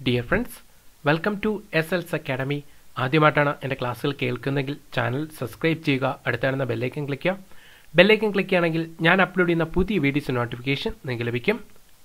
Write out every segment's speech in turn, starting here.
dear friends welcome to S else academy ആദ്യമായിട്ടാണ് എൻ്റെ ക്ലാസ്സുകൾ കേൾക്കുന്നെങ്കിൽ ചാനൽ സബ്സ്ക്രൈബ് ചെയ്യുക അടുത്തായിരുന്ന ബെല്ലൈക്കൻ ക്ലിക്ക് ചെയ്യുക ബെല്ലൈക്കൻ ക്ലിക്ക് ചെയ്യുകയാണെങ്കിൽ ഞാൻ അപ്ലോഡ് ചെയ്യുന്ന പുതിയ വീഡിയോസ് നോട്ടിഫിക്കേഷൻ നിങ്ങൾക്ക് ലഭിക്കും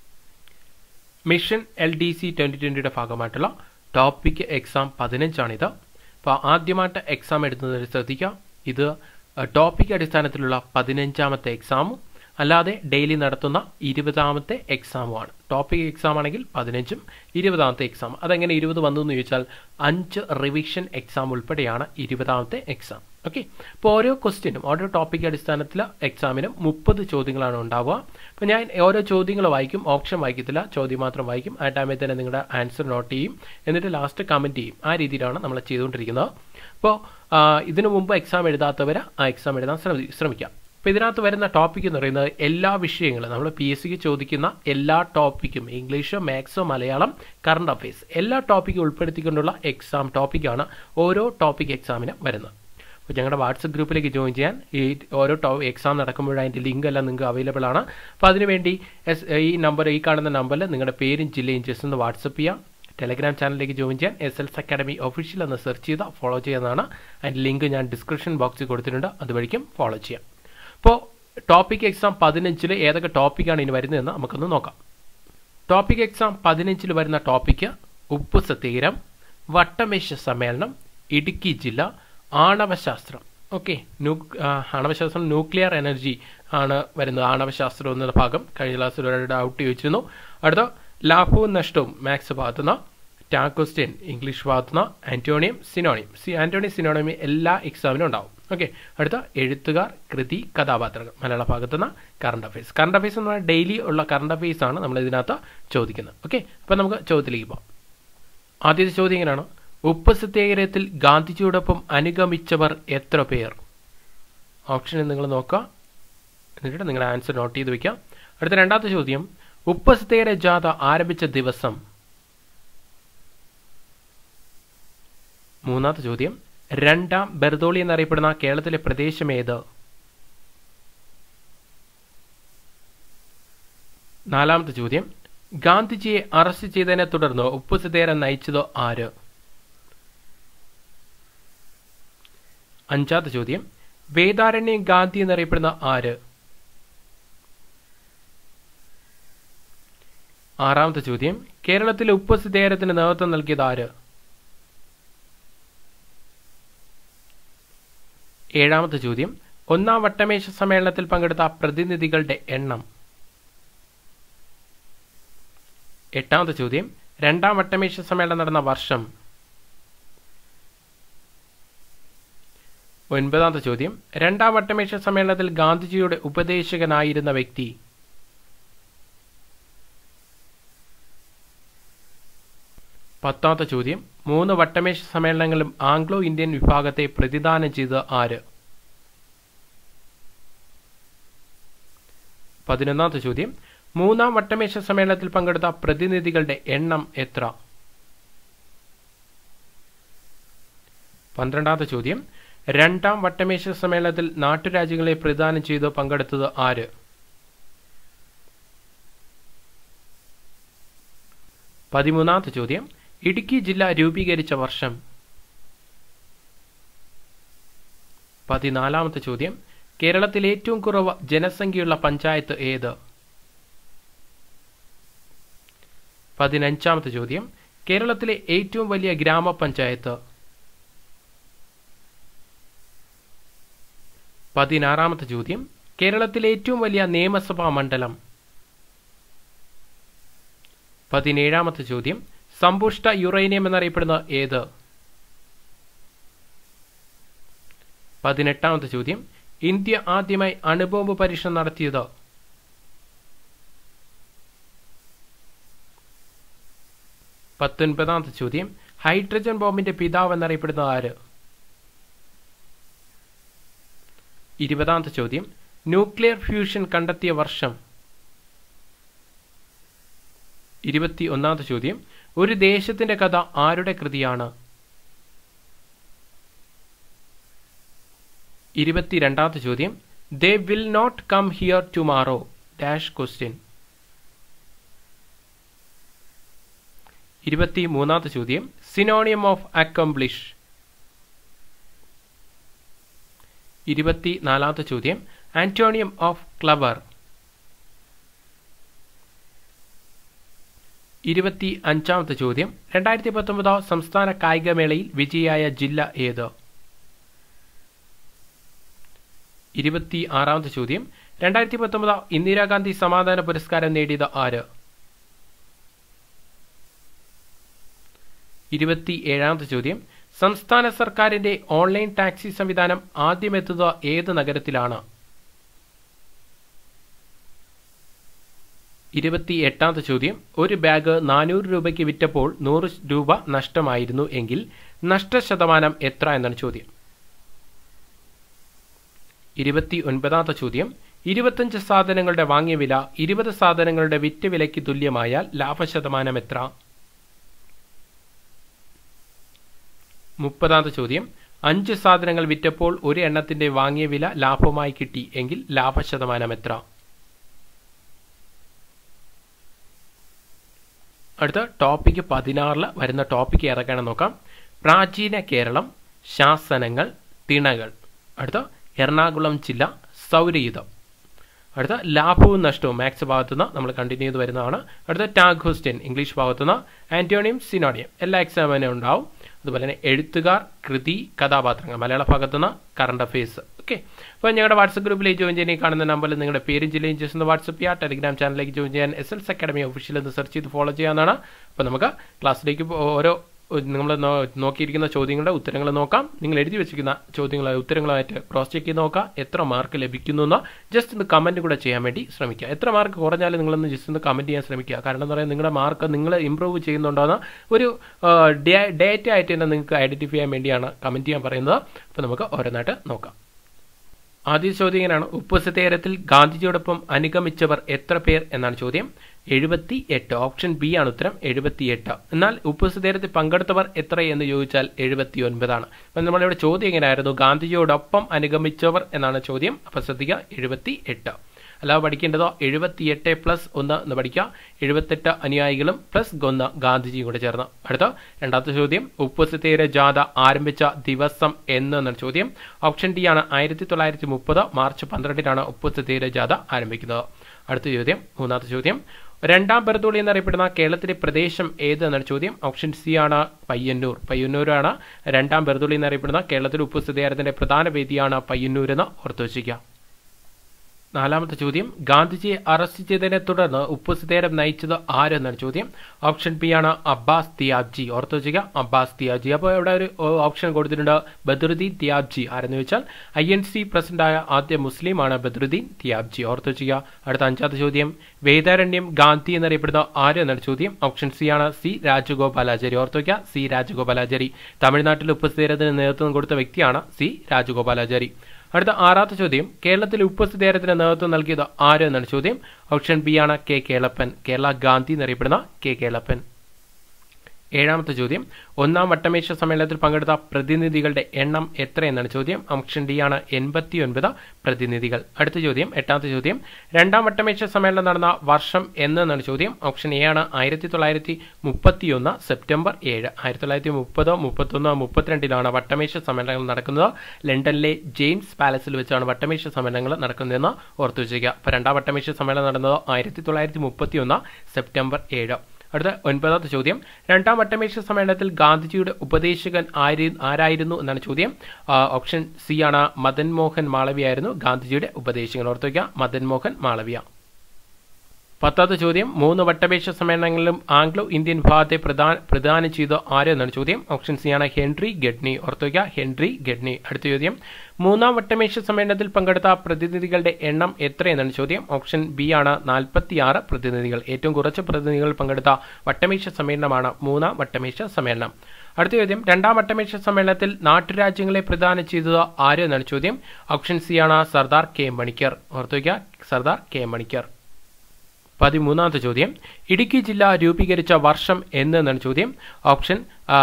mission L D C twenty ട്വൻ്റിയുടെ ഭാഗമായിട്ടുള്ള ടോപ്പിക് എക്സാം പതിനഞ്ചാണിത് അപ്പോൾ ആദ്യമായിട്ട് എക്സാം എടുക്കുന്നത് ശ്രദ്ധിക്കുക ഇത് ടോപ്പിക് അടിസ്ഥാനത്തിലുള്ള പതിനഞ്ചാമത്തെ എക്സാമും അല്ലാതെ ഡെയിലി നടത്തുന്ന ഇരുപതാമത്തെ എക്സാമുമാണ് ടോപ്പിക് എക്സാം ആണെങ്കിൽ പതിനഞ്ചും ഇരുപതാമത്തെ എക്സാം അതെങ്ങനെ ഇരുപത് വന്നു എന്ന് ചോദിച്ചാൽ അഞ്ച് റിവിഷൻ എക്സാം ഉൾപ്പെടെയാണ് ഇരുപതാമത്തെ എക്സാം ഓക്കെ അപ്പോൾ ഓരോ ക്വസ്റ്റ്യനും ഓരോ ടോപ്പിക് അടിസ്ഥാനത്തിൽ എക്സാമിനും മുപ്പത് ചോദ്യങ്ങളാണ് ഉണ്ടാവുക അപ്പോൾ ഞാൻ ഓരോ ചോദ്യങ്ങൾ വായിക്കും ഓപ്ഷൻ വായിക്കത്തില്ല ചോദ്യം മാത്രം വായിക്കും ആ ടൈമിൽ തന്നെ നിങ്ങളുടെ ആൻസർ നോട്ട് ചെയ്യും എന്നിട്ട് ലാസ്റ്റ് കമൻറ്റ് ചെയ്യും ആ രീതിയിലാണ് നമ്മൾ ചെയ്തുകൊണ്ടിരിക്കുന്നത് അപ്പോൾ ഇതിനു മുമ്പ് എക്സാം എഴുതാത്തവർ ആ എക്സാം എഴുതാൻ ശ്രമി ശ്രമിക്കാം അപ്പോൾ ഇതിനകത്ത് വരുന്ന ടോപ്പിക് എന്ന് പറയുന്നത് എല്ലാ വിഷയങ്ങളും നമ്മൾ പി എസ് സിക്ക് ചോദിക്കുന്ന എല്ലാ ടോപ്പിക്കും ഇംഗ്ലീഷ് മാത്സോ മലയാളം കറണ്ട് അഫയേഴ്സ് എല്ലാ ടോപ്പിക്കും ഉൾപ്പെടുത്തിക്കൊണ്ടുള്ള എക്സാം ടോപ്പിക്കാണ് ഓരോ ടോപ്പിക് എക്സാമിന് വരുന്നത് അപ്പോൾ ഞങ്ങളുടെ വാട്സപ്പ് ഗ്രൂപ്പിലേക്ക് ജോയിൻ ചെയ്യാൻ ഈ ഓരോ ടോ എക്സാം നടക്കുമ്പോൾ അതിൻ്റെ ലിങ്ക് എല്ലാം നിങ്ങൾക്ക് അവൈലബിൾ ആണ് അപ്പോൾ അതിനുവേണ്ടി എസ് ഈ നമ്പർ ഈ കാണുന്ന നമ്പറിൽ നിങ്ങളുടെ പേരും ജില്ലയും ജസ്റ്റ് ഒന്ന് വാട്സപ്പ് ചെയ്യാം ടെലഗ്രാം ചാനലിലേക്ക് ജോയിൻ ചെയ്യാൻ എസ് എൽസ് അക്കാഡമി ഒഫീഷ്യൽ എന്ന് സെർച്ച് ചെയ്ത് ഫോളോ ചെയ്യുന്നതാണ് അതിൻ്റെ ലിങ്ക് ഞാൻ ഡിസ്ക്രിപ്ഷൻ ബോക്സിൽ കൊടുത്തിട്ടുണ്ട് അതുവഴിക്കും ഫോളോ ചെയ്യാം അപ്പോൾ ടോപ്പിക് എക്സാം പതിനഞ്ചിൽ ഏതൊക്കെ ടോപ്പിക്കാണ് ഇനി വരുന്നതെന്ന് നമുക്കൊന്ന് നോക്കാം ടോപ്പിക് എക്സാം പതിനഞ്ചിൽ വരുന്ന ടോപ്പിക്ക് ഉപ്പ് സത്യഗ്രം വട്ടമേശ സമ്മേളനം ഇടുക്കി ജില്ല ആണവശാസ്ത്രം ഓക്കെ ന്യൂ ആണവശാസ്ത്രം ന്യൂക്ലിയർ എനർജി ആണ് വരുന്നത് ആണവശാസ്ത്രം എന്നുള്ള ഭാഗം കഴിഞ്ഞ ക്ലാസ്സിൽ ഒരാളുടെ ഡൗട്ട് ചോദിച്ചിരുന്നു അടുത്ത ലാഭവും നഷ്ടവും മാത്സ് ഭാഗത്തുനിന്ന് ടാക് ക്വസ്റ്റ്യൻ ഇംഗ്ലീഷ് ഭാഗത്തുനിന്ന് ആന്റോണിയം സിനോണിയം സി ആന്റോണിയം സിനോണിയം എല്ലാ എക്സാമിനും ഉണ്ടാവും ഓക്കെ അടുത്ത എഴുത്തുകാർ കൃതി കഥാപാത്രങ്ങൾ മലയാള ഭാഗത്തുനിന്ന് കറണ്ട് അഫയേഴ്സ് കറണ്ട് അഫയേഴ്സ് എന്ന് പറഞ്ഞാൽ ഡെയിലി ഉള്ള കറണ്ട് അഫയേഴ്സ് ആണ് നമ്മൾ ഇതിനകത്ത് ചോദിക്കുന്നത് ഓക്കെ അപ്പോൾ നമുക്ക് ചോദ്യത്തിലേക്ക് പോകാം ആദ്യത്തെ ചോദ്യം ഇങ്ങനെയാണ് ഉപ്പ് സത്യാഗ്രഹത്തിൽ ഗാന്ധിജിയോടൊപ്പം അനുഗമിച്ചവർ എത്ര പേർ ഓപ്ഷനിൽ നിങ്ങൾ നോക്കുക എന്നിട്ട് നിങ്ങളുടെ ആൻസർ നോട്ട് ചെയ്ത് വെക്കാം അടുത്ത രണ്ടാമത്തെ ചോദ്യം ഉപ്പ് സത്യാഗ്രഹ ജാഥ ആരംഭിച്ച ദിവസം മൂന്നാമത്തെ ചോദ്യം രണ്ടാം ബെർദോളി എന്നറിയപ്പെടുന്ന കേരളത്തിലെ പ്രദേശം ഏത് നാലാമത്തെ ചോദ്യം ഗാന്ധിജിയെ അറസ്റ്റ് ചെയ്തതിനെ തുടർന്ന് ഉപ്പ് സത്യാഗ്രഹം നയിച്ചത് ആര് അഞ്ചാമത്തെ ചോദ്യം വേദാരണ്യം ഗാന്ധി എന്നറിയപ്പെടുന്ന ആര് ആറാമത്തെ ചോദ്യം കേരളത്തിലെ ഉപ്പ് സത്യാഗ്രഹത്തിന് നേതൃത്വം നൽകിയത് ആര് ഏഴാമത്തെ ചോദ്യം ഒന്നാം വട്ടമേശ സമ്മേളനത്തിൽ പങ്കെടുത്ത പ്രതിനിധികളുടെ എണ്ണം എട്ടാമത്തെ ചോദ്യം രണ്ടാം വട്ടമേശ സമ്മേളനം നടന്ന വർഷം ഒൻപതാമത്തെ ചോദ്യം രണ്ടാം വട്ടമേശ സമ്മേളനത്തിൽ ഗാന്ധിജിയുടെ ഉപദേശകനായിരുന്ന വ്യക്തി പത്താമത്തെ ചോദ്യം മൂന്ന് വട്ടമേശ സമ്മേളനങ്ങളും ആംഗ്ലോ ഇന്ത്യൻ വിഭാഗത്തെ പ്രതിദാനം ചെയ്ത് ആര് പതിനൊന്നാമത്തെ ചോദ്യം മൂന്നാം വട്ടമേശ സമ്മേളനത്തിൽ പങ്കെടുത്ത പ്രതിനിധികളുടെ എണ്ണം എത്ര പന്ത്രണ്ടാമത്തെ ചോദ്യം രണ്ടാം വട്ടമേശ സമ്മേളനത്തിൽ നാട്ടുരാജ്യങ്ങളെ പ്രതിദാനം ചെയ്ത് പങ്കെടുത്തത് ആര് പതിമൂന്നാമത്തെ ചോദ്യം ഇടുക്കി ജില്ല രൂപീകരിച്ച വർഷം പതിനാലാമത്തെ ചോദ്യം കേരളത്തിൽ ഏറ്റവും കുറവ് ജനസംഖ്യയുള്ള പഞ്ചായത്ത് ഏത് പതിനഞ്ചാമത്തെ ചോദ്യം കേരളത്തിലെ ഏറ്റവും വലിയ ഗ്രാമപഞ്ചായത്ത് പതിനാറാമത്തെ ചോദ്യം കേരളത്തിലെ ഏറ്റവും വലിയ നിയമസഭാ മണ്ഡലം പതിനേഴാമത്തെ ചോദ്യം സമ്പുഷ്ട യുറേനിയം എന്നറിയപ്പെടുന്ന ഏത് പതിനെട്ടാമത്തെ ചോദ്യം ഇന്ത്യ ആദ്യമായി അണുബോംബ് പരീക്ഷണം നടത്തിയത് പത്തൊൻപതാമത്തെ ചോദ്യം ഹൈഡ്രജൻ ബോംബിന്റെ പിതാവ് എന്നറിയപ്പെടുന്ന ആര് ഇരുപതാമത്തെ ചോദ്യം ന്യൂക്ലിയർ ഫ്യൂഷൻ കണ്ടെത്തിയ വർഷം ഇരുപത്തി ഒന്നാമത്തെ ചോദ്യം ഒരു ദേശത്തിന്റെ കഥ ആരുടെ കൃതിയാണ് ഇരുപത്തിരണ്ടാമത്തെ ചോദ്യം they will not come here tomorrow dash question ഇരുപത്തി മൂന്നാമത്തെ ചോദ്യം സിനോണിയം ഓഫ് അക്കംപ്ലിഷ് ഇരുപത്തി നാലാമത്തെ ചോദ്യം ആന്റോണിയം ഓഫ് ക്ലവർ ഇരുപത്തി അഞ്ചാമത്തെ ചോദ്യം രണ്ടായിരത്തി പത്തൊമ്പത് സംസ്ഥാന കായികമേളയിൽ വിജയിയായ ജില്ല ഏത് ഇരുപത്തി ആറാമത്തെ ചോദ്യം രണ്ടായിരത്തി പത്തൊമ്പത് ഇന്ദിരാഗാന്ധി സമാധാന പുരസ്കാരം നേടിയത് ആര് ഇരുപത്തി ഏഴാമത്തെ ചോദ്യം സംസ്ഥാന സർക്കാരിന്റെ ഓൺലൈൻ ടാക്സി സംവിധാനം ആദ്യമെത്തുന്നത് ഏത് നഗരത്തിലാണ് ഇരുപത്തി എട്ടാമത്തെ ചോദ്യം ഒരു ബാഗ് നാനൂറ് രൂപയ്ക്ക് വിറ്റപ്പോൾ നൂറ് രൂപ നഷ്ടമായിരുന്നു എങ്കിൽ നഷ്ടശതമാനം എത്ര എന്നാണ് ചോദ്യം ഇരുപത്തി ഒൻപതാമത്തെ ചോദ്യം ഇരുപത്തഞ്ച് സാധനങ്ങളുടെ വാങ്ങിയ വില ഇരുപത് സാധനങ്ങളുടെ വിറ്റ് വിലയ്ക്ക് തുല്യമായാൽ ലാഭശതമാനം എത്ര മുപ്പതാമത്തെ ചോദ്യം അഞ്ച് സാധനങ്ങൾ വിറ്റപ്പോൾ ഒരു എണ്ണത്തിന്റെ വാങ്ങിയ വില ലാഭമായി കിട്ടി എങ്കിൽ ലാഭശതമാനം എത്ര അടുത്ത ടോപ്പിക്ക് പതിനാറിൽ വരുന്ന ടോപ്പിക്ക് ഏതൊക്കെയാണെന്ന് നോക്കാം പ്രാചീന കേരളം ശാസനങ്ങൾ തിണകൾ അടുത്ത എറണാകുളം ജില്ല സൗരയുധം അടുത്ത ലാഭവും നഷ്ടവും മാത്സ് ഭാഗത്തുനിന്ന് നമ്മൾ കണ്ടിന്യൂ ചെയ്ത് വരുന്നതാണ് അടുത്ത ടാഗ് ക്വസ്റ്റ്യൻ ഇംഗ്ലീഷ് ഭാഗത്തുനിന്ന് ആന്റോണിയം സിനോണിയം എല്ലാ എക്സാമിനും ഉണ്ടാവും അതുപോലെ തന്നെ എഴുത്തുകാർ കൃതി കഥാപാത്രങ്ങൾ മലയാള ഭാഗത്തുനിന്ന് കറണ്ട് അഫയേഴ്സ് ഓക്കെ അപ്പോൾ ഞങ്ങളുടെ വാട്സപ്പ് ഗ്രൂപ്പിലേക്ക് ജോയിൻ ചെയ്യാൻ ഈ കാണുന്ന നമ്പറിൽ നിങ്ങളുടെ പേരും ജില്ലയും ജസ്റ്റ് ഒന്ന് വാട്സപ്പ് ചെയ്യുക ടെലിഗ്രാം ചാനലിലേക്ക് ജോയിൻ ചെയ്യാൻ എസ് എൽസ് അക്കാഡമി ഒഫീഷ്യൽ എന്ന് സെർച്ച് ചെയ്ത് ഫോളോ ചെയ്യാവുന്നതാണ് അപ്പോൾ നമുക്ക് ക്ലാസ്സിലേക്ക് ഓരോ നമ്മൾ നോക്കിയിരിക്കുന്ന ചോദ്യങ്ങളുടെ ഉത്തരങ്ങൾ നോക്കാം നിങ്ങൾ എഴുതി വെച്ചിരിക്കുന്ന ചോദ്യങ്ങളെ ഉത്തരങ്ങളായിട്ട് ക്രോസ് ചെക്ക് ചെയ്ത് നോക്കാം എത്ര മാർക്ക് ലഭിക്കുന്നു എന്ന് ജസ്റ്റ് ഒന്ന് കമൻറ്റ് കൂടെ ചെയ്യാൻ വേണ്ടി ശ്രമിക്കുക എത്ര മാർക്ക് കുറഞ്ഞാലും നിങ്ങളൊന്ന് ജസ്റ്റ് ഒന്ന് കമൻറ്റ് ചെയ്യാൻ ശ്രമിക്കുക കാരണം എന്താ പറയുക നിങ്ങളുടെ മാർക്ക് നിങ്ങൾ ഇമ്പ്രൂവ് ചെയ്യുന്നുണ്ടോ എന്ന് ഒരു ഡേറ്റ ആയിട്ട് തന്നെ നിങ്ങൾക്ക് ഐഡൻറ്റിഫൈ ചെയ്യാൻ വേണ്ടിയാണ് കമൻറ്റ് ചെയ്യാൻ പറയുന്നത് അപ്പോൾ നമുക്ക് ഓരോന്നായിട്ട് നോക്കാം ആദ്യ ചോദ്യം ഇങ്ങനെയാണ് ഉപ്പ് സത്യാഗ്രഹത്തിൽ ഗാന്ധിജിയോടൊപ്പം അനുഗമിച്ചവർ എത്ര പേർ എന്നാണ് ചോദ്യം എഴുപത്തി എട്ട് ഓപ്ഷൻ ബി ആണ് ഉത്തരം എഴുപത്തി എട്ട് എന്നാൽ ഉപ്പ് സത്യാഗ്രഹത്തിൽ പങ്കെടുത്തവർ എത്ര എന്ന് ചോദിച്ചാൽ എഴുപത്തി ഒൻപതാണ് അപ്പം നമ്മളിവിടെ ചോദ്യം എങ്ങനെയായിരുന്നു ഗാന്ധിജിയോടൊപ്പം അനുഗമിച്ചവർ എന്നാണ് ചോദ്യം അപ്പം ശ്രദ്ധിക്കുക എഴുപത്തി എട്ട് അല്ലാതെ പഠിക്കേണ്ടതോ എഴുപത്തിയെട്ട് പ്ലസ് ഒന്ന് എന്ന് പഠിക്കുക എഴുപത്തെട്ട് അനുയായികളും പ്ലസ് ഒന്ന് ഗാന്ധിജിയും കൂടെ ചേർന്ന് അടുത്ത രണ്ടാമത്തെ ചോദ്യം ഉപ്പ് സത്യാഗ്രഹ ജാഥ ആരംഭിച്ച ദിവസം എന്ന് എന്നാണ് ചോദ്യം ഓപ്ഷൻ ഡി ആണ് ആയിരത്തി തൊള്ളായിരത്തി മുപ്പത് മാർച്ച് പന്ത്രണ്ടിനാണ് ഉപ്പ് സത്യാഗ്രഹ ജാഥ ആരംഭിക്കുന്നത് അടുത്ത ചോദ്യം മൂന്നാമത്തെ ചോദ്യം രണ്ടാം ബർദോളി എന്നറിയപ്പെടുന്ന കേരളത്തിലെ പ്രദേശം ഏത് എന്നാണ് ചോദ്യം ഓപ്ഷൻ സി ആണ് പയ്യന്നൂർ പയ്യന്നൂരാണ് രണ്ടാം ബർദോളി എന്നറിയപ്പെടുന്ന കേരളത്തിലെ ഉപ്പ് സത്യാഗ്രഹത്തിന്റെ പ്രധാന വേദിയാണ് പയ്യന്നൂർ എന്ന് ഓർത്തു വച്ചിരിക്കുക നാലാമത്തെ ചോദ്യം ഗാന്ധിജിയെ അറസ്റ്റ് ചെയ്തതിനെ തുടർന്ന് ഉപ്പ് സത്യാഗ്രഹം നയിച്ചത് ആരെന്നാണ് ചോദ്യം ഓപ്ഷൻ ബി ആണ് അബ്ബാസ് തിയാബ്ജി ഓർത്തു വെച്ചിരിക്കുക അബ്ബാസ് തിയാബ്ജി അപ്പോൾ ഇവിടെ ഒരു ഓപ്ഷൻ കൊടുത്തിട്ടുണ്ട് ബദറുദ്ദീൻ തിയാബ്ജി ആരെന്ന് വെച്ചാൽ ഐ എൻ സി പ്രസിഡന്റായ ആദ്യ മുസ്ലിമാണ് ബദറുദ്ദീൻ തിയാബ്ജി ഓർത്തു വെച്ചിരിക്കുക അടുത്ത അഞ്ചാമത്തെ ചോദ്യം വേദാരണ്യം ഗാന്ധി എന്നറിയപ്പെടുന്ന ആര് എന്നാണ് ചോദ്യം ഓപ്ഷൻ സി ആണ് സി രാജഗോപാലാചാരി ഓർത്തു വയ്ക്കുക സി രാജഗോപാലാചാരി തമിഴ്നാട്ടിൽ ഉപ്പ് സത്യാഗ്രഹത്തിന് നേതൃത്വം കൊടുത്ത വ്യക്തിയാണ് സി രാജഗോപാലാചാരി അടുത്ത ആറാമത്തെ ചോദ്യം കേരളത്തിൽ ഉപ്പ് സത്യാഗ്രഹത്തിന് നേതൃത്വം നൽകിയത് ആര് എന്നാണ് ചോദ്യം ഓപ്ഷൻ ബി ആണ് കെ കേളപ്പൻ കേരള ഗാന്ധി എന്നറിയപ്പെടുന്ന കെ കേളപ്പൻ ഏഴാമത്തെ ചോദ്യം ഒന്നാം വട്ടമേശ സമ്മേളനത്തിൽ പങ്കെടുത്ത പ്രതിനിധികളുടെ എണ്ണം എത്ര എന്നാണ് ചോദ്യം ഓപ്ഷൻ ഡി ആണ് എൺപത്തി ഒൻപത് പ്രതിനിധികൾ അടുത്ത ചോദ്യം എട്ടാമത്തെ ചോദ്യം രണ്ടാം വട്ടമേശ സമ്മേളനം നടന്ന വർഷം എന്നാണ് ചോദ്യം ഓപ്ഷൻ എ ആണ് ആയിരത്തി തൊള്ളായിരത്തി മുപ്പത്തിയൊന്ന് സെപ്റ്റംബർ ഏഴ് ആയിരത്തി തൊള്ളായിരത്തി മുപ്പത് മുപ്പത്തൊന്ന് മുപ്പത്തിരണ്ടിലാണ് വട്ടമേശ സമ്മേളനങ്ങൾ നടക്കുന്നത് ലണ്ടനിലെ ജെയിംസ് പാലസിൽ വെച്ചാണ് വട്ടമേശ സമ്മേളനങ്ങൾ നടക്കുന്നതെന്ന് ഓർത്തു വെച്ചിരിക്കുക അപ്പോൾ രണ്ടാം വട്ടമേശ സമ്മേളനം നടന്നത് ആയിരത്തി തൊള്ളായിരത്തി മുപ്പത്തിയൊന്ന് സെപ്റ്റംബർ ഏഴ് അടുത്ത ഒൻപതാമത്തെ ചോദ്യം രണ്ടാം വട്ടമേശ സമ്മേളനത്തിൽ ഗാന്ധിജിയുടെ ഉപദേശകൻ ആര് ആരായിരുന്നു എന്നാണ് ചോദ്യം ഓപ്ഷൻ സി ആണ് മദൻ മോഹൻ മാളവ്യ ആയിരുന്നു ഗാന്ധിജിയുടെ ഉപദേശകൻ ഓർത്തു വയ്ക്കുക മദൻ മോഹൻ മാളവ്യ പത്താമത്തെ ചോദ്യം മൂന്ന് വട്ടമേശ സമ്മേളനങ്ങളിലും ആംഗ്ലോ ഇന്ത്യൻ വിഭാഗത്തെ പ്രദാനം ചെയ്ത ആര് എന്നാണ് ചോദ്യം ഓപ്ഷൻ സി ആണ് ഹെൻറി ഗഡ്നി ഓർത്തുവയ്ക്കുക ഹെൻറി ഗഡ്നി അടുത്ത ചോദ്യം മൂന്നാം വട്ടമേശ സമ്മേളനത്തിൽ പങ്കെടുത്ത പ്രതിനിധികളുടെ എണ്ണം എത്രയെന്നാണ് ചോദ്യം ഓപ്ഷൻ ബി ആണ് നാൽപ്പത്തിയാറ് പ്രതിനിധികൾ ഏറ്റവും കുറച്ച് പ്രതിനിധികൾ പങ്കെടുത്ത വട്ടമേശ സമ്മേളനമാണ് മൂന്നാം വട്ടമേശ സമ്മേളനം അടുത്ത ചോദ്യം രണ്ടാം വട്ടമേശ സമ്മേളനത്തിൽ നാട്ടുരാജ്യങ്ങളെ പ്രദാനം ചെയ്തത് ആര് എന്നാണ് ചോദ്യം ഓപ്ഷൻ സി ആണ് സർദാർ കെ മണിക്കർ ഓർത്തുവയ്ക്കുക സർദാർ കെ മണിക്കർ പതിമൂന്നാമത്തെ ചോദ്യം ഇടുക്കി ജില്ല രൂപീകരിച്ച വർഷം എന്നാണ് ചോദ്യം ഓപ്ഷൻ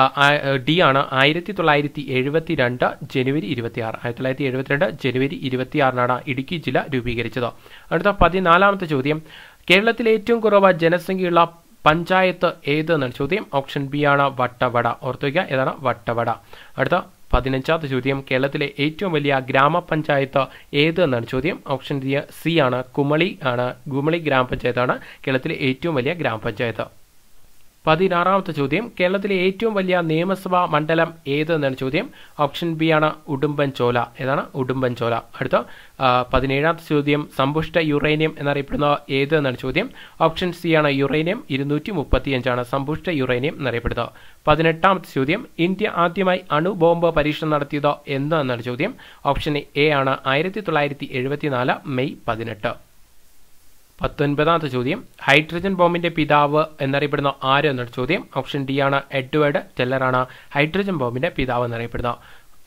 ഡി ആണ് ആയിരത്തി തൊള്ളായിരത്തി എഴുപത്തി രണ്ട് ജനുവരി ഇരുപത്തി ആറ് ആയിരത്തി തൊള്ളായിരത്തി എഴുപത്തിരണ്ട് ജനുവരി ഇരുപത്തിയാറിനാണ് ഇടുക്കി ജില്ല രൂപീകരിച്ചത് അടുത്ത പതിനാലാമത്തെ ചോദ്യം കേരളത്തിൽ ഏറ്റവും കുറവ് ജനസംഖ്യയുള്ള പഞ്ചായത്ത് ഏത് എന്നാണ് ചോദ്യം ഓപ്ഷൻ ബി ആണ് വട്ടവട ഓർത്തു വയ്ക്കുക ഏതാണ് വട്ടവട അടുത്ത പതിനഞ്ചാമത്തെ ചോദ്യം കേരളത്തിലെ ഏറ്റവും വലിയ ഗ്രാമപഞ്ചായത്ത് ഏത് എന്നാണ് ചോദ്യം ഓപ്ഷൻ സി ആണ് കുമളി ആണ് കുമളി ഗ്രാമപഞ്ചായത്താണ് കേരളത്തിലെ ഏറ്റവും വലിയ ഗ്രാമപഞ്ചായത്ത് പതിനാറാമത്തെ ചോദ്യം കേരളത്തിലെ ഏറ്റവും വലിയ നിയമസഭാ മണ്ഡലം ഏത് എന്നാണ് ചോദ്യം ഓപ്ഷൻ ബി ആണ് ഉടുമ്പൻചോല ഏതാണ് ഉടുമ്പൻചോല അടുത്ത പതിനേഴാമത്തെ ചോദ്യം സമ്പുഷ്ട യുറേനിയം എന്നറിയപ്പെടുന്ന ഏത് എന്നാണ് ചോദ്യം ഓപ്ഷൻ സി ആണ് യുറേനിയം ഇരുന്നൂറ്റി മുപ്പത്തിയഞ്ചാണ് സമ്പുഷ്ട യുറേനിയം എന്നറിയപ്പെടുന്നത് പതിനെട്ടാമത്തെ ചോദ്യം ഇന്ത്യ ആദ്യമായി അണുബോംബ് പരീക്ഷണം നടത്തിയത് എന്ന് എന്നാണ് ചോദ്യം ഓപ്ഷൻ എ ആണ് ആയിരത്തി തൊള്ളായിരത്തി എഴുപത്തിനാല് മെയ് പതിനെട്ട് പത്തൊൻപതാമത്തെ ചോദ്യം ഹൈഡ്രജൻ ബോംബിന്റെ പിതാവ് എന്നറിയപ്പെടുന്ന ആര് എന്നൊരു ചോദ്യം ഓപ്ഷൻ ഡി ആണ് എഡ്വേർഡ് ടെല്ലറാണ് ഹൈഡ്രജൻ ബോംബിന്റെ പിതാവ് എന്നറിയപ്പെടുന്ന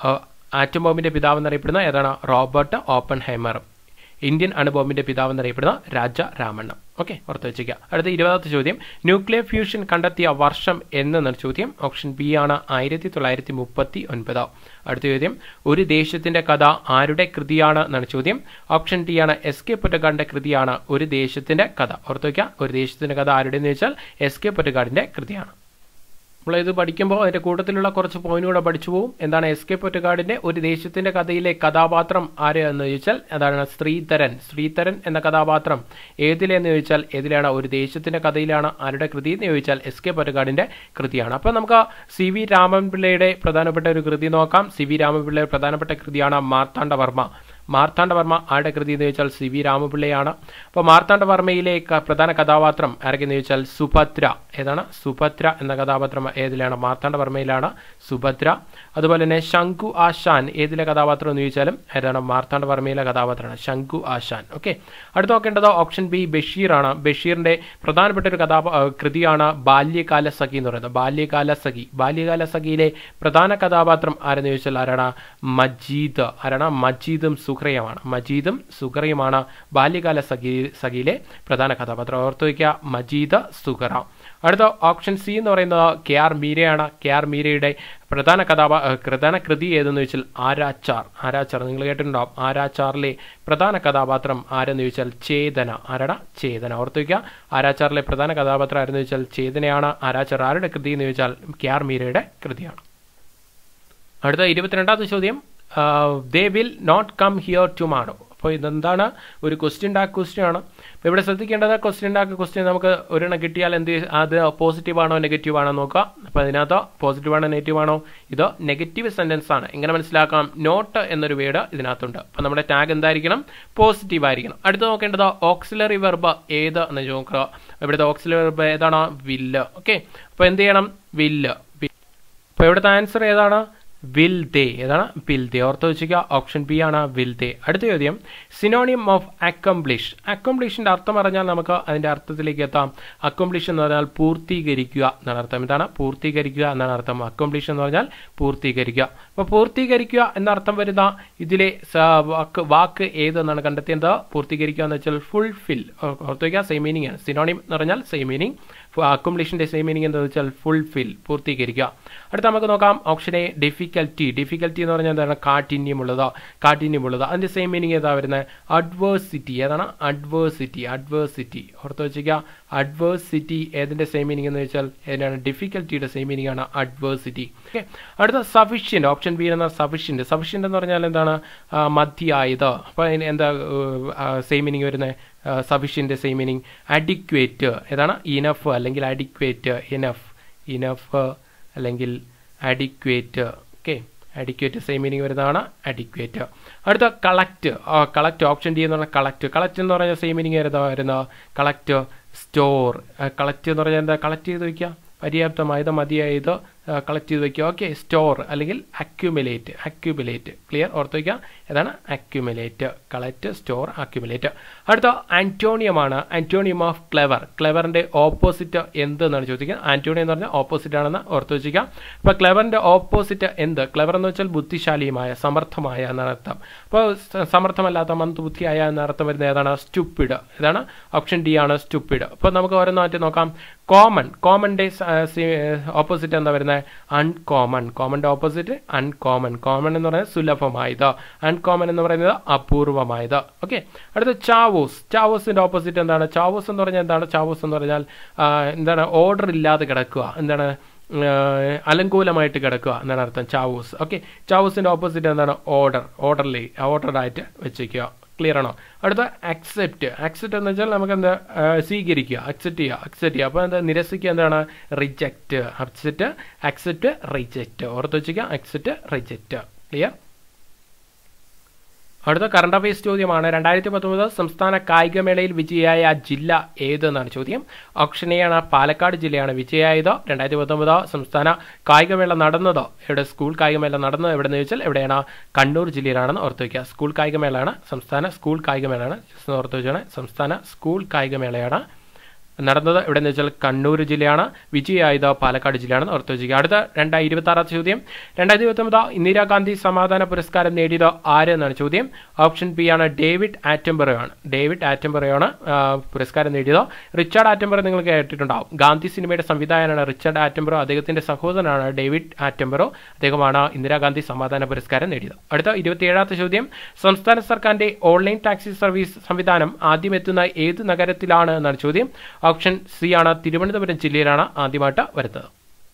ആറ്റം ബോംബിന്റെ പിതാവ് എന്നറിയപ്പെടുന്ന ഏതാണ് റോബർട്ട് ഓപ്പൺ ഹൈമർ ഇന്ത്യൻ അണുബോംബിന്റെ പിതാവ് എന്നറിയപ്പെടുന്ന രാജ രാമണ്ണ ഓക്കെ ഓർത്ത് വെച്ചിരിക്കുക അടുത്ത ഇരുപതാമത്തെ ചോദ്യം ന്യൂക്ലിയർ ഫ്യൂഷൻ കണ്ടെത്തിയ വർഷം എന്നാണ് ചോദ്യം ഓപ്ഷൻ ബി ആണ് ആയിരത്തി തൊള്ളായിരത്തി മുപ്പത്തി ഒൻപത് അടുത്ത ചോദ്യം ഒരു ദേശത്തിന്റെ കഥ ആരുടെ കൃതിയാണ് എന്നാണ് ചോദ്യം ഓപ്ഷൻ ഡി ആണ് എസ് കെ പൊറ്റക്കാടിന്റെ കൃതിയാണ് ഒരു ദേശത്തിന്റെ കഥ ഓർത്ത് വയ്ക്കുക ഒരു ദേശത്തിന്റെ കഥ ആരുടെ എന്ന് വെച്ചാൽ എസ് കെ പൊറ്റക്കാടിന്റെ കൃതിയാണ് നമ്മൾ ഇത് പഠിക്കുമ്പോൾ അതിന്റെ കൂട്ടത്തിലുള്ള കുറച്ച് പോയിന്റ് കൂടെ പഠിച്ചു പോകും എന്താണ് എസ് കെ പൊറ്റക്കാടിന്റെ ഒരു ദേശത്തിന്റെ കഥയിലെ കഥാപാത്രം ആര് എന്ന് ചോദിച്ചാൽ അതാണ് ശ്രീധരൻ ശ്രീധരൻ എന്ന കഥാപാത്രം ഏതിലെന്ന് ചോദിച്ചാൽ ഏതിലാണ് ഒരു ദേശത്തിന്റെ കഥയിലാണ് ആരുടെ കൃതി എന്ന് ചോദിച്ചാൽ എസ് കെ പൊറ്റക്കാടിന്റെ കൃതിയാണ് അപ്പോൾ നമുക്ക് സി വി രാമൻപിള്ളയുടെ പ്രധാനപ്പെട്ട ഒരു കൃതി നോക്കാം സി വി രാമൻപിള്ളയുടെ പ്രധാനപ്പെട്ട കൃതിയാണ് മാർത്താണ്ഡവർമ്മ മാർത്താണ്ഡവർമ്മ ആരുടെ കൃതി എന്ന് ചോദിച്ചാൽ സി വി രാമപിള്ളയാണ് അപ്പോൾ മാർത്താണ്ഡവർമ്മയിലെ പ്രധാന കഥാപാത്രം ആരൊക്കെയെന്ന് ചോദിച്ചാൽ സുഭദ്ര ഏതാണ് സുഭദ്ര എന്ന കഥാപാത്രം ഏതിലാണ് മാർത്താണ്ഡവർമ്മയിലാണ് സുഭദ്ര അതുപോലെ തന്നെ ശംഖു ആശാൻ ഏതിലെ കഥാപാത്രം എന്ന് ചോദിച്ചാലും ഏതാണ് മാർത്താണ്ഡവർമ്മയിലെ കഥാപാത്രമാണ് ശംഖു ആശാൻ ഓക്കെ അടുത്ത് നോക്കേണ്ടത് ഓപ്ഷൻ ബി ബഷീറാണ് ബഷീറിന്റെ പ്രധാനപ്പെട്ട ഒരു കഥാ കൃതിയാണ് ബാല്യകാല സഖി എന്ന് പറയുന്നത് ബാല്യകാല സഖി ബാല്യകാല സഖിയിലെ പ്രധാന കഥാപാത്രം ആരെന്ന് ചോദിച്ചാൽ ആരാണ് മജീദ് ആരാണ് മജീദും സുഹ്രയുമാണ് മജീദും സുഹറയുമാണ് ബാല്യകാല സഖി സഖിയിലെ പ്രധാന കഥാപാത്രം ഓർത്തു വയ്ക്കുക മജീദ് സുഹറ അടുത്ത ഓപ്ഷൻ സി എന്ന് പറയുന്നത് കെ ആർ മീരയാണ് കെ ആർ മീരയുടെ പ്രധാന കഥാപാ പ്രധാന കൃതി ഏതെന്ന് ചോദിച്ചാൽ ആരാച്ചാർ ആരാച്ചാർ നിങ്ങൾ കേട്ടിട്ടുണ്ടാവും ആരാച്ചാറിലെ പ്രധാന കഥാപാത്രം ആരെന്ന് ചോദിച്ചാൽ ചേതന ആരാടാ ചേതന ഓർത്തു വയ്ക്കുക ആരാച്ചാറിലെ പ്രധാന കഥാപാത്രം ആരെന്ന് ചോദിച്ചാൽ ചേതനയാണ് ആരാച്ചാർ ആരുടെ കൃതി എന്ന് ചോദിച്ചാൽ കെ ആർ മീരയുടെ കൃതിയാണ് അടുത്ത ഇരുപത്തിരണ്ടാമത്തെ ചോദ്യം they will not come here tomorrow അപ്പോൾ ഇതെന്താണ് ഒരു ക്വസ്റ്റ്യൻ ഡാക്ക് ക്വസ്റ്റ്യൻ ആണ് അപ്പോൾ ഇവിടെ ശ്രദ്ധിക്കേണ്ടത് ക്വസ്റ്റ്യൻ ഡാക്ക് ക്വസ്റ്റ്യൻ നമുക്ക് ഒരെണ്ണം കിട്ടിയാൽ എന്ത് അത് പോസിറ്റീവ് ആണോ നെഗറ്റീവ് ആണോ നോക്കുക അപ്പോൾ അതിനകത്ത് പോസിറ്റീവ് ആണോ നെഗറ്റീവ് ആണോ ഇത് നെഗറ്റീവ് സെൻറ്റൻസ് ആണ് എങ്ങനെ മനസ്സിലാക്കാം നോട്ട് എന്നൊരു വേർഡ് ഇതിനകത്തുണ്ട് അപ്പോൾ നമ്മുടെ ടാഗ് എന്തായിരിക്കണം പോസിറ്റീവ് ആയിരിക്കണം അടുത്ത് നോക്കേണ്ടത് ഓക്സിലറി വെർബ് ഏത് എന്ന് നോക്കുക ഇവിടുത്തെ ഓക്സിലറി വെർബ് ഏതാണ് വില്ല് ഓക്കെ അപ്പോൾ എന്ത് ചെയ്യണം വില്ല് അപ്പോൾ ഇവിടുത്തെ ആൻസർ ഏതാണ് വിൽ ദേ ഏതാണ് വിൽ ദേ ഓർത്ത് വെച്ചിരിക്കുക ഓപ്ഷൻ ബി ആണ് വിൽ ദേ അടുത്ത ചോദ്യം സിനോണിയം ഓഫ് അക്കംപ്ലിഷ് അക്കംപ്ലിഷിന്റെ അർത്ഥം പറഞ്ഞാൽ നമുക്ക് അതിന്റെ അർത്ഥത്തിലേക്ക് എത്താം അക്കംപ്ലിഷ് എന്ന് പറഞ്ഞാൽ പൂർത്തീകരിക്കുക എന്നാണ് അർത്ഥം എന്താണ് പൂർത്തീകരിക്കുക എന്നാണ് അർത്ഥം അക്കംപ്ലിഷ് എന്ന് പറഞ്ഞാൽ പൂർത്തീകരിക്കുക അപ്പോൾ പൂർത്തീകരിക്കുക എന്ന അർത്ഥം വരുന്ന ഇതിലെ വാക്ക് വാക്ക് ഏതെന്നാണ് കണ്ടെത്തിയത് പൂർത്തീകരിക്കുക എന്ന് വെച്ചാൽ ഫുൾഫിൽ ഓർത്ത് വയ്ക്കുക സെയിം മീനിങ് ആണ് സിനോണിയം എന്ന് പറഞ്ഞാൽ സെയിം മീനിങ് അക്കംപ്ലിഷിന്റെ സെയിം മീനിങ് എന്താണെന്ന് വെച്ചാൽ ഫുൾഫിൽ പൂർത്തീകരിക്കുക അടുത്ത നമുക്ക് നോക്കാം ഓപ്ഷൻ എ ഡിഫിക്കൽറ്റി ഡിഫിക്കൽറ്റി എന്ന് പറഞ്ഞാൽ എന്താണ് കാഠിന്യമുള്ളത് കാഠിന്യമുള്ളത് അതിന്റെ സെയിം മീനിങ് ഏതാ വരുന്നത് അഡ്വേഴ്സിറ്റി ഏതാണ് അഡ്വേഴ്സിറ്റി അഡ്വേഴ്സിറ്റി ഓർത്ത് വെച്ചിരിക്കുക അഡ്വേഴ്സിറ്റി ഏതിന്റെ സെയിം മീനിങ് എന്ന് വെച്ചാൽ ഏതാണ് ഡിഫിക്കൽറ്റിയുടെ സെയിം മീനിങ് ആണ് അഡ്വേഴ്സിറ്റി ഓക്കെ അടുത്ത സഫിഷ്യന്റ് ഓപ്ഷൻ ബി എന്ന സഫിഷ്യന്റ് സഫിഷ്യന്റ് എന്ന് പറഞ്ഞാൽ എന്താണ് മതിയായത് അപ്പോൾ അതിന് എന്താ സെയിം മീനിങ് വരുന്നത് സഫിഷ്യന്റ് സെയിം മീനിങ് അഡിക്വേറ്റ് ഏതാണ് ഇനഫ് അല്ലെങ്കിൽ അഡിക്വേറ്റ് ഇനഫ് ഇനഫ് അല്ലെങ്കിൽ adequate okay adequate same meaning വരുന്നതാണ് അഡിക്വേറ്റ് അടുത്ത കളക്ട് കളക്ട് ഓപ്ഷൻ ഡി എന്ന് പറഞ്ഞാൽ കളക്ട് കളക്ട് എന്ന് പറഞ്ഞാൽ സെയിം മീനിങ് വരുന്ന വരുന്ന കളക്ട് സ്റ്റോർ കളക്ട് എന്ന് പറഞ്ഞാൽ എന്താ കളക്ട് ചെയ്ത് വയ്ക്കുക പര്യാപ്തമായത് മതിയായത് കളക്ട് ചെയ്ത് വയ്ക്കുക ഓക്കെ സ്റ്റോർ അല്ലെങ്കിൽ അക്യുമുലേറ്റ് അക്യുമുലേറ്റ് ക്ലിയർ ഓർത്ത് വയ്ക്കുക ഏതാണ് അക്യുമുലേറ്റ് കളക്ട് സ്റ്റോർ അക്യുമുലേറ്റ് അടുത്ത ആന്റോണിയമാണ് ആന്റോണിയം ഓഫ് ക്ലെവർ ക്ലെവറിന്റെ ഓപ്പോസിറ്റ് എന്ത് എന്നാണ് ചോദിക്കുക ആന്റോണിയം എന്ന് പറഞ്ഞാൽ ഓപ്പോസിറ്റ് ആണെന്ന് ഓർത്ത് വെച്ചിരിക്കുക അപ്പോൾ ക്ലെവറിന്റെ ഓപ്പോസിറ്റ് എന്ത് ക്ലെവർ എന്ന് വെച്ചാൽ ബുദ്ധിശാലിയുമായ സമർത്ഥമായ എന്നാണ് അർത്ഥം അപ്പോൾ സമർത്ഥമല്ലാത്ത മന്ദബുദ്ധിയായ എന്ന അർത്ഥം വരുന്നത് ഏതാണ് സ്റ്റുപ്പിഡ് ഇതാണ് ഓപ്ഷൻ ഡി ആണ് സ്റ്റുപ്പിഡ് അപ്പോൾ നമുക്ക് ഓരോന്നായിട്ട് നോക്കാം കോമൺ കോമണിന്റെ ഓപ്പോസിറ്റ് എന്താ വരുന്നത് അൺകോമൺ കോമന്റെ ഓപ്പോസിറ്റ് അൺകോമൺ കോമൺ എന്ന് പറയുന്നത് സുലഭമായത് അൺകോമൺ എന്ന് പറയുന്നത് അപൂർവമായത് ഓക്കെ അടുത്ത ചാവോസ് ചാവോസിന്റെ ഓപ്പോസിറ്റ് എന്താണ് ചാവോസ് എന്ന് പറഞ്ഞാൽ എന്താണ് ചാവോസ് എന്ന് പറഞ്ഞാൽ ആ, എന്താണ് ഓർഡർ ഇല്ലാതെ കിടക്കുക എന്താണ് ഏഹ് അലങ്കൂലമായിട്ട് കിടക്കുക എന്നാണ് അർത്ഥം ചാവൂസ് ഓക്കെ ചാവൂസിന്റെ ഓപ്പോസിറ്റ് എന്താണ് ഓർഡർ ഓർഡർലി ഓർഡർഡ് ആയിട്ട് വെച്ചേക്കുക ക്ലിയർ ആണോ അടുത്ത അക്സെപ്റ്റ് അക്സെപ്റ്റ് എന്ന് വെച്ചാൽ നമുക്ക് എന്താ ഏഹ് സ്വീകരിക്കുക അക്സെപ്റ്റ് ചെയ്യുക അക്സെപ്റ്റ് ചെയ്യുക അപ്പോൾ എന്താ നിരസിക്കുക എന്താണ് റിജക്റ്റ് അക്സെപ്റ്റ് അക്സെപ്റ്റ് റിജക്റ്റ് ഓർത്ത് വെച്ചിരിക്കുക അക്സെപ്റ്റ് റിജക്റ്റ് ക്ലിയർ അടുത്ത കറണ്ട് അഫയേഴ്സ് ചോദ്യമാണ് രണ്ടായിരത്തി പത്തൊമ്പത് സംസ്ഥാന കായികമേളയിൽ വിജയിയായ ജില്ല ഏതെന്നാണ് ചോദ്യം ഓപ്ഷൻ എ ആണ് പാലക്കാട് ജില്ലയാണ് വിജയിയായത് രണ്ടായിരത്തി പത്തൊമ്പത് സംസ്ഥാന കായികമേള നടന്നത് എവിടെ സ്കൂൾ കായികമേള നടന്നത് എവിടെയെന്ന് ചോദിച്ചാൽ എവിടെയാണ് കണ്ണൂർ ജില്ലയിലാണെന്ന് ഓർത്ത് വയ്ക്കുക സ്കൂൾ കായികമേളയാണ് സംസ്ഥാന സ്കൂൾ കായികമേളയാണ് just ഒന്ന് ഓർത്ത് വെച്ചാണ് സംസ്ഥാന സ്കൂൾ കായികമേളയാണ് നടന്നത് എവിടെയെന്ന് വെച്ചാൽ കണ്ണൂർ ജില്ലയാണ് വിജയായത് പാലക്കാട് ജില്ലയാണെന്ന് ഓർത്ത് വെച്ചിരിക്കുക അടുത്ത രണ്ടായിരത്തി ഇരുപത്തി ആറാം ചോദ്യം രണ്ടായിരത്തി ഇരുപത്തൊമ്പത് ഇന്ദിരാഗാന്ധി സമാധാന പുരസ്കാരം നേടിയത് ആര് എന്നാണ് ചോദ്യം ഓപ്ഷൻ ബി ആണ് ഡേവിഡ് ആറ്റംബറോയാണ് ഡേവിഡ് ആറ്റംബറോയാണ് ആ, പുരസ്കാരം നേടിയത് റിച്ചാർഡ് ആറ്റംബറോ നിങ്ങൾ കേട്ടിട്ടുണ്ടാവും ഗാന്ധി സിനിമയുടെ സംവിധായകനാണ് റിച്ചാർഡ് ആറ്റംബറോ അദ്ദേഹത്തിന്റെ സഹോദരനാണ് ഡേവിഡ് ആറ്റംബറോ അദ്ദേഹമാണ് ഇന്ദിരാഗാന്ധി സമാധാന പുരസ്കാരം നേടിയത് അടുത്ത ഇരുപത്തിയേഴാമത്തെ ചോദ്യം സംസ്ഥാന സർക്കാരിന്റെ ഓൺലൈൻ ടാക്സി സർവീസ് സംവിധാനം ആദ്യം എത്തുന്ന ഏത് നഗരത്തിലാണ് എന്നാണ് ചോദ്യം ഓപ്ഷൻ സി ആണ് തിരുവനന്തപുരം ജില്ലയിലാണ് ആദ്യമായിട്ട് വരുന്നത്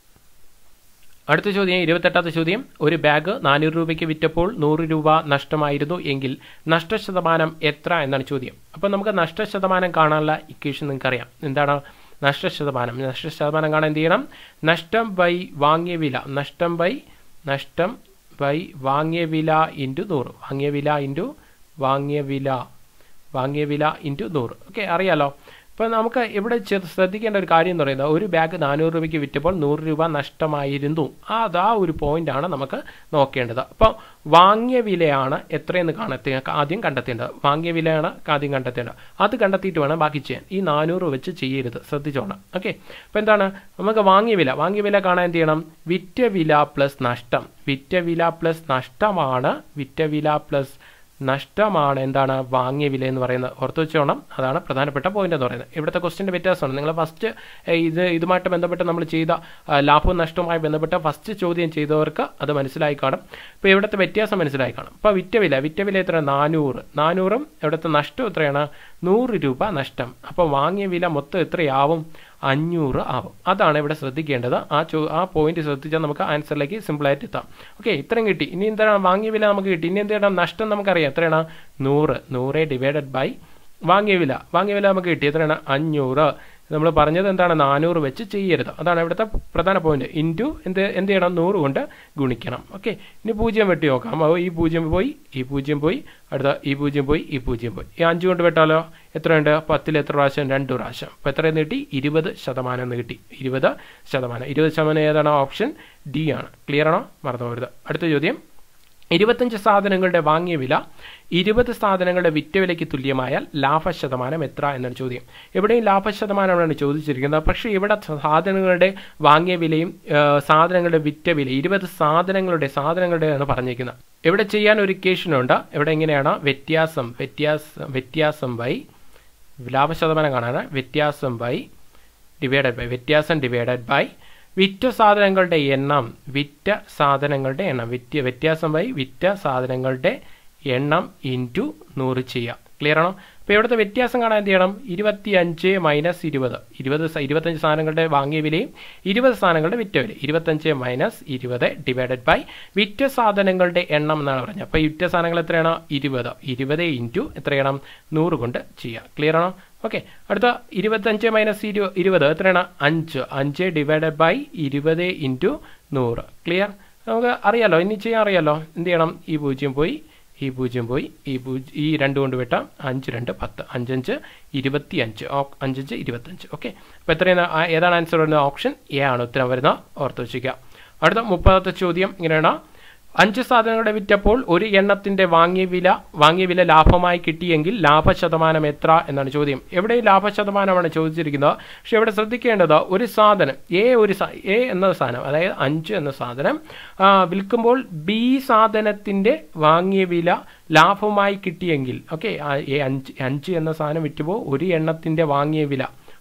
അടുത്ത ചോദ്യം ഇരുപത്തെട്ടാമത്തെ ചോദ്യം ഒരു ബാഗ് നാനൂറ് രൂപയ്ക്ക് വിറ്റപ്പോൾ നൂറ് രൂപ നഷ്ടമായിരുന്നു എങ്കിൽ നഷ്ടശതമാനം എത്ര എന്നാണ് ചോദ്യം അപ്പം നമുക്ക് നഷ്ടശതമാനം കാണാനുള്ള ഇക്വേഷൻ നിങ്ങൾക്കറിയാം എന്താണ് നഷ്ടശതമാനം നഷ്ടശതമാനം കാണാൻ എന്ത് ചെയ്യണം നഷ്ടം ബൈ വാങ്ങിയ വില നഷ്ടം ബൈ നഷ്ടം ബൈ വാങ്ങിയ വില ഇൻറ്റു നൂറ് വാങ്ങിയ വില ഇൻറ്റു വാങ്ങിയ വില വാങ്ങിയ വില ഇൻറ്റു നൂറ് ഓക്കെ അറിയാലോ അപ്പോൾ നമുക്ക് ഇവിടെ ചെ- ശ്രദ്ധിക്കേണ്ട ഒരു കാര്യം എന്ന് പറയുന്നത് ഒരു ബാഗ് നാനൂറ് രൂപയ്ക്ക് വിറ്റപ്പോൾ നൂറ് രൂപ നഷ്ടമായിരുന്നു ആ അതാ ഒരു പോയിന്റാണ് നമുക്ക് നോക്കേണ്ടത് അപ്പോൾ വാങ്ങിയ വിലയാണ് എത്രയെന്ന് കണ്ടെത്തി ആദ്യം കണ്ടെത്തേണ്ടത് വാങ്ങിയ വിലയാണ് ആദ്യം കണ്ടെത്തേണ്ടത് അത് കണ്ടെത്തിയിട്ട് വേണം ബാക്കി ചെയ്യാൻ ഈ നാനൂറ് വെച്ച് ചെയ്യരുത് ശ്രദ്ധിച്ചോണം ഓക്കെ അപ്പോൾ എന്താണ് നമുക്ക് വാങ്ങിയ വില വാങ്ങിയ വില കാണാൻ എന്ത് ചെയ്യണം വിറ്റ വില പ്ലസ് നഷ്ടം വിറ്റ വില പ്ലസ് നഷ്ടമാണ് വിറ്റ വില പ്ലസ് നഷ്ടമാണ് എന്താണ് വാങ്ങിയ വില എന്ന് പറയുന്നത് ഓർത്ത് വെച്ചോണം അതാണ് പ്രധാനപ്പെട്ട പോയിന്റ് എന്ന് പറയുന്നത് ഇവിടുത്തെ ക്വസ്റ്റിന്റെ വ്യത്യാസമാണ് നിങ്ങൾ ഫസ്റ്റ് ഇത് ഇതുമായിട്ട് ബന്ധപ്പെട്ട് നമ്മൾ ചെയ്ത ആ, ലാഭവും നഷ്ടവുമായി ബന്ധപ്പെട്ട ഫസ്റ്റ് ചോദ്യം ചെയ്തവർക്ക് അത് മനസ്സിലായി കാണും ഇപ്പോൾ ഇവിടുത്തെ വ്യത്യാസം മനസ്സിലായി കാണും ഇപ്പോൾ വിറ്റ വില വിറ്റ വില എത്ര നാനൂറ് നാനൂറും ഇവിടുത്തെ നഷ്ടം എത്രയാണ് നൂറ് രൂപ നഷ്ടം അപ്പോൾ വാങ്ങിയ വില മൊത്തം എത്രയാവും അഞ്ഞൂറ് ആവും അതാണ് ഇവിടെ ശ്രദ്ധിക്കേണ്ടത് ആ ചോ ആ പോയിന്റ് ശ്രദ്ധിച്ചാൽ നമുക്ക് ആൻസറിലേക്ക് സിമ്പിളായിട്ട് എത്താം ഓക്കെ ഇത്രയും കിട്ടി ഇനി എന്താണ് വാങ്ങിയ വില നമുക്ക് കിട്ടി ഇനി എന്താണ് നഷ്ടം നമുക്കറിയാം എത്രയാണ് നൂറ് നൂറ് ഡിവൈഡഡ് ബൈ വാങ്ങിയ വില വാങ്ങിയ വില നമുക്ക് കിട്ടി എത്രയാണ് അഞ്ഞൂറ് നമ്മൾ പറഞ്ഞത് എന്താണ് നാനൂറ് വെച്ച് ചെയ്യരുത് അതാണ് ഇവിടുത്തെ പ്രധാന പോയിന്റ് ഇൻറ്റു എന്ത് എന്ത് ചെയ്യണം നൂറ് കൊണ്ട് ഗുണിക്കണം ഓക്കെ ഇനി പൂജ്യം വെട്ടി നോക്കാം അപ്പോൾ ഈ പൂജ്യം പോയി ഈ പൂജ്യം പോയി അടുത്ത ഈ പൂജ്യം പോയി ഈ പൂജ്യം പോയി ഈ അഞ്ച് കൊണ്ട് വെട്ടാലോ എത്രയുണ്ട് പത്തിൽ എത്ര പ്രാവശ്യം രണ്ട് പ്രാവശ്യം അപ്പോൾ എത്രയെന്ന് കിട്ടി ഇരുപത് ശതമാനം എന്ന് കിട്ടി ഇരുപത് ശതമാനം ഇരുപത് ശതമാനം ഏതാണ് ഓപ്ഷൻ ഡി ആണ് ക്ലിയർ ആണോ മറന്നു പോകരുത് അടുത്ത ചോദ്യം ഇരുപത്തഞ്ച് സാധനങ്ങളുടെ വാങ്ങിയ വില ഇരുപത് സാധനങ്ങളുടെ വിറ്റ വിലയ്ക്ക് തുല്യമായാൽ ലാഭശതമാനം എത്ര എന്നാണ് ചോദ്യം ഇവിടെയും ലാഭശതമാനമാണ് ചോദിച്ചിരിക്കുന്നത് പക്ഷേ ഇവിടെ സാധനങ്ങളുടെ വാങ്ങിയ വിലയും ആ, സാധനങ്ങളുടെ വിറ്റ വില ഇരുപത് സാധനങ്ങളുടെ സാധനങ്ങളുടെയാണ് പറഞ്ഞിരിക്കുന്നത് ഇവിടെ ചെയ്യാൻ ഒരു ഇക്വേഷൻ ഉണ്ട് ഇവിടെ എങ്ങനെയാണ് വ്യത്യാസം വ്യത്യാസം വ്യത്യാസം ബൈ ലാഭശതമാനം കാണാൻ വ്യത്യാസം ബൈ ഡിവൈഡഡ് ബൈ വ്യത്യാസം ഡിവൈഡഡ് ബൈ വിറ്റ സാധനങ്ങളുടെ എണ്ണം വിറ്റ സാധനങ്ങളുടെ എണ്ണം വിറ്റ വ്യത്യാസം ബൈ വിറ്റ സാധനങ്ങളുടെ എണ്ണം ഇൻറ്റു നൂറ് ചെയ്യുക ക്ലിയർ ആണോ അപ്പോൾ ഇവിടുത്തെ വ്യത്യാസം കാണാൻ എന്ത് ചെയ്യണം ഇരുപത്തി അഞ്ച് മൈനസ് ഇരുപത് ഇരുപത് സ- ഇരുപത്തഞ്ച് സാധനങ്ങളുടെ വാങ്ങിയ വിലയും ഇരുപത് സാധനങ്ങളുടെ വിറ്റ വില ഇരുപത്തഞ്ച് മൈനസ് ഇരുപത് ഡിവൈഡഡ് ബൈ വിറ്റ സാധനങ്ങളുടെ എണ്ണം എന്നാണ് പറഞ്ഞത് അപ്പോൾ വിറ്റ സാധനങ്ങൾ എത്രയാണ് ഇരുപത് ഇരുപത് ഇൻറ്റു എത്രയാണ് നൂറ് കൊണ്ട് ചെയ്യുക ക്ലിയർ ആണോ ഓക്കെ അടുത്ത ഇരുപത്തഞ്ച് മൈനസ് ഇരു ഇരുപത് എത്രയാണ് അഞ്ച് അഞ്ച് ഡിവൈഡഡ് ബൈ ഇരുപത് ഇൻറ്റു നൂറ് ക്ലിയർ നമുക്ക് അറിയാലോ ഇനി ചെയ്യാൻ അറിയാലോ എന്ത് ചെയ്യണം ഈ പൂജ്യം പോയി ഈ പൂജ്യം പോയി ഈ പൂജ്യം ഈ രണ്ട് കൊണ്ട് വെട്ടാം അഞ്ച് രണ്ട് പത്ത് അഞ്ചഞ്ച് ഇരുപത്തി അഞ്ച് ഓ- അഞ്ചഞ്ച് ഇരുപത്തഞ്ച് ഓക്കെ അപ്പോൾ എത്രയാണ് ആ- ഏതാണ് ആൻസർ വരുന്നത് ഓപ്ഷൻ എ ആണ് ഉത്തരം വരുന്നത് ഓർത്ത് വെച്ചിരിക്കുക അടുത്ത മുപ്പതാമത്തെ ചോദ്യം ഇങ്ങനെയാണ് അഞ്ച് സാധനങ്ങളുടെ വിറ്റപ്പോൾ ഒരു എണ്ണത്തിന്റെ വാങ്ങിയ വില വാങ്ങിയ വില ലാഭമായി കിട്ടിയെങ്കിൽ ലാഭശതമാനം എത്ര എന്നാണ് ചോദ്യം എവിടെ ലാഭശതമാനമാണ് ചോദിച്ചിരിക്കുന്നത് പക്ഷെ ഇവിടെ ശ്രദ്ധിക്കേണ്ടത് ഒരു സാധനം എ ഒരു സാ- എ എന്ന സാധനം അതായത് അഞ്ച് എന്ന സാധനം ആ, വിൽക്കുമ്പോൾ ബി സാധനത്തിന്റെ വാങ്ങിയ വില ലാഭമായി കിട്ടിയെങ്കിൽ ഓക്കെ അഞ്ച് അഞ്ച് എന്ന സാധനം വിറ്റുമ്പോൾ ഒരു എണ്ണത്തിന്റെ വാങ്ങിയ വില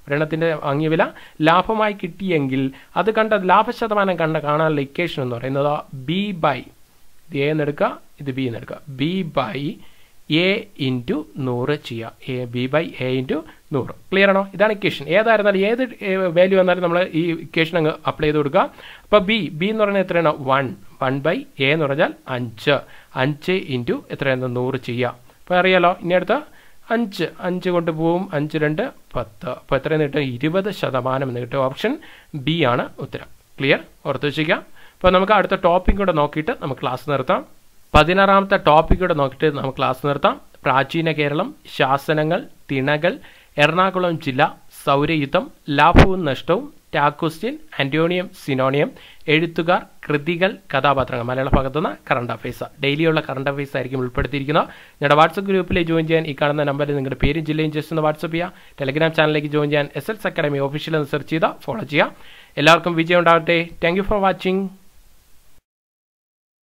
ഒരെണ്ണത്തിൻ്റെ വാങ്ങിയ വില ലാഭമായി കിട്ടിയെങ്കിൽ അത് കണ്ട ലാഭശതമാനം കണ്ട കാണാനുള്ള ഇക്വേഷൻ എന്ന് പറയുന്നത് ബി ബൈ ഇത് എ എന്നെടുക്കുക ഇത് ബി എന്നെടുക്കുക ബി ബൈ എ ഇൻറ്റു നൂറ് ചെയ്യുക A B by A into നൂറ് ക്ലിയർ ആണോ ഇതാണ് ഇക്വേഷൻ ഏതായിരുന്നാലും ഏത് വാല്യൂ വന്നാലും നമ്മൾ ഈ ഇക്വേഷൻ അങ്ങ് അപ്ലൈ ചെയ്ത് കൊടുക്കുക അപ്പോൾ ബി ബി എന്ന് പറയുന്നത് എത്രയാണ് വൺ വൺ ബൈ എ എന്ന് പറഞ്ഞാൽ അഞ്ച് അഞ്ച് ഇൻറ്റു എത്രയാണ് നൂറ് ചെയ്യുക അപ്പോൾ അറിയാലോ ഇനി അടുത്ത അഞ്ച് അഞ്ച് കൊണ്ട് പോവും അഞ്ച് രണ്ട് പത്ത് അപ്പോൾ എത്രയെന്ന് കിട്ടും ഇരുപത് ശതമാനം എന്ന് കിട്ടും ഓപ്ഷൻ ബി ആണ് ഉത്തരം ക്ലിയർ ഓർത്ത് വെച്ചിരിക്കാം അപ്പോൾ നമുക്ക് അടുത്ത ടോപ്പിക് കൂടെ നോക്കിയിട്ട് നമുക്ക് ക്ലാസ് നിർത്താം പതിനാറാമത്തെ ടോപ്പിക് കൂടെ നോക്കിയിട്ട് നമുക്ക് ക്ലാസ് നിർത്താം പ്രാചീന കേരളം ശാസനങ്ങൾ തിണകൾ എറണാകുളം ജില്ല സൗരയുദ്ധം ലാഭവും നഷ്ടവും ടാക്വസ്റ്റ്യൻ ആന്റോണിയം സിനോണിയം എഴുത്തുകാർ കൃതികൾ കഥാപാത്രങ്ങൾ മലയാള ഭാഗത്തുനിന്ന് കറണ്ട് അഫയേഴ്സ് ഡെയിലിയുള്ള കറണ്ട് അഫയേഴ്സ് ആയിരിക്കും ഉൾപ്പെടുത്തിയിരിക്കുന്നത് ഞങ്ങളുടെ വാട്സപ്പ് ഗ്രൂപ്പിൽ ജോയിൻ ചെയ്യാൻ ഈ കാണുന്ന നമ്പറിൽ നിങ്ങളുടെ പേരും ജില്ലയും ജസ്റ്റ് ഒന്ന് വാട്സപ്പ് ചെയ്യുക ടെലഗ്രാം ചാനലിലേക്ക് ജോയിൻ ചെയ്യാൻ എസ് എൽസ് അക്കാഡമി ഓഫീഷ്യൽ എന്ന് സെർച്ച് ചെയ്താൽ ഫോളോ ചെയ്യുക എല്ലാവർക്കും വിജയം ഉണ്ടാവട്ടെ താങ്ക് ഫോർ വാച്ചിങ്